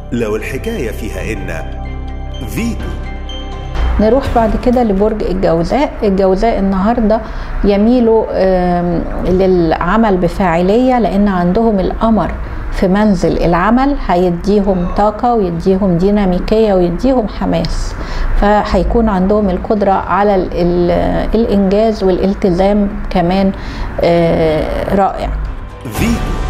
لو الحكاية فيها إن فيتو نروح بعد كده لبرج الجوزاء الجوزاء النهارده يميلوا آم، للعمل بفاعليه لان عندهم القمر في منزل العمل هيديهم طاقة ويديهم ديناميكية ويديهم حماس فهيكون عندهم القدرة على ال- ال- الإنجاز والالتزام كمان آه، رائع فيتو